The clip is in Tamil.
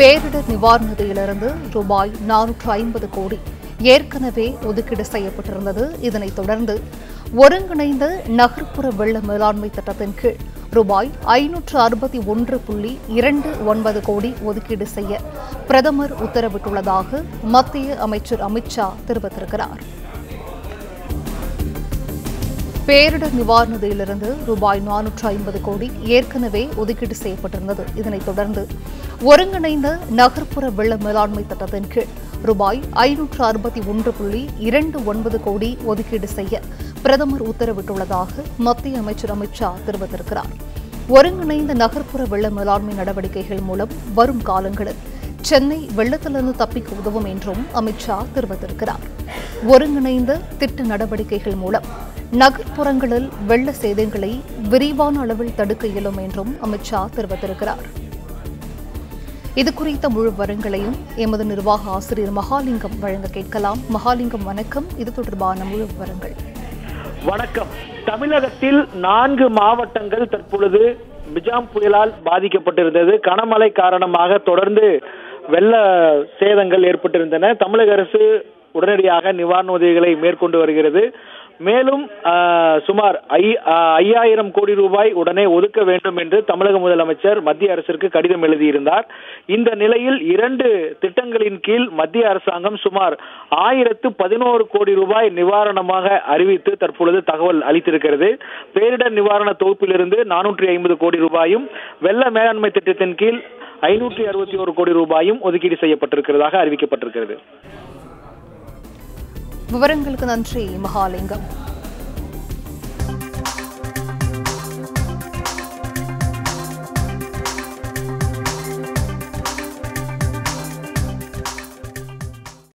பேரிடர் நிவாரண நிதியிலிருந்து ரூபாய் நானூற்று ஐம்பது கோடி ஏற்கனவே ஒதுக்கீடு செய்யப்பட்டிருந்தது இதனைத் தொடர்ந்து ஒருங்கிணைந்த நகர்ப்புற வெள்ள மேலாண்மை திட்டத்தின் கீழ் ரூபாய் ஐநூற்று அறுபத்தி ஒன்று புள்ளி இரண்டு ஒன்பது கோடி ஒதுக்கீடு செய்ய பிரதமர் உத்தரவிட்டுள்ளதாக மத்திய அமைச்சர் அமித்ஷா தெரிவித்திருக்கிறார் பேரிடர் நிவாரண நிதியிலிருந்து ரூபாய் நானூற்று ஐம்பது கோடி ஏற்கனவே ஒதுக்கீடு செய்யப்பட்டிருந்தது இதனைத் தொடர்ந்து ஒருங்கிணைந்த நகர்ப்புற வெள்ள மேலாண்மை திட்டத்தின் கீழ் ரூபாய் ஐநூற்று அறுபத்தி ஒன்று புள்ளி இரண்டு ஒன்பது கோடி ஒதுக்கீடு செய்ய பிரதமர் உத்தரவிட்டுள்ளதாக மத்திய அமைச்சர் அமித்ஷா தெரிவித்திருக்கிறார் ஒருங்கிணைந்த நகர்ப்புற வெள்ள மேலாண்மை நடவடிக்கைகள் மூலம் வரும் காலங்களில் சென்னை வெள்ளத்திலிருந்து தப்பிக்க உதவும் என்றும் அமித்ஷா தெரிவித்திருக்கிறார் ஒருங்கிணைந்த திட்ட நடவடிக்கைகள் மூலம் நகர்ப்புறங்களில் வெள்ள சேதங்களை விரிவான அளவில் தடுக்க இயலும் என்றும் அமித்ஷா தெரிவித்திருக்கிறார் இதுகுறித்த முழு விவரங்களையும் எமது நிர்வாக ஆசிரியர் மகாலிங்கம் வழங்க கேட்கலாம் மகாலிங்கம் வணக்கம் இது தொடர்பான முழு விவரங்கள் வணக்கம் தமிழகத்தில் நான்கு மாவட்டங்கள் தற்பொழுது பிஜாம் புயலால் பாதிக்கப்பட்டிருந்தது கனமழை காரணமாக தொடர்ந்து வெள்ள சேதங்கள் ஏற்பட்டிருந்தன தமிழக அரசு உடனடியாக நிவாரண உதவிகளை மேற்கொண்டு வருகிறது மேலும் ஆஹ், சுமார் ஐ- ஆஹ், ஐயாயிரம் கோடி ரூபாய் உடனே ஒதுக்க வேண்டும் என்று தமிழக முதலமைச்சர் மத்திய அரசிற்கு கடிதம் எழுதியிருந்தார் இந்த நிலையில் இரண்டு திட்டங்களின் கீழ் மத்திய அரசாங்கம் சுமார் ஆயிரத்து பதினோரு கோடி ரூபாய் நிவாரணமாக அறிவித்து தற்பொழுது தகவல் அளித்திருக்கிறது பேரிடர் நிவாரண தொகுப்பிலிருந்து நானூற்றி ஐம்பது கோடி ரூபாயும் வெள்ள மேலாண்மை திட்டத்தின் கீழ் ஐநூற்றி அறுபத்தி ஒரு கோடி ரூபாயும் ஒதுக்கீடு செய்யப்பட்டிருக்கிறதாக அறிவிக்கப்பட்டிருக்கிறது விவரங்களுக்கு நன்றி மகாலிங்கம்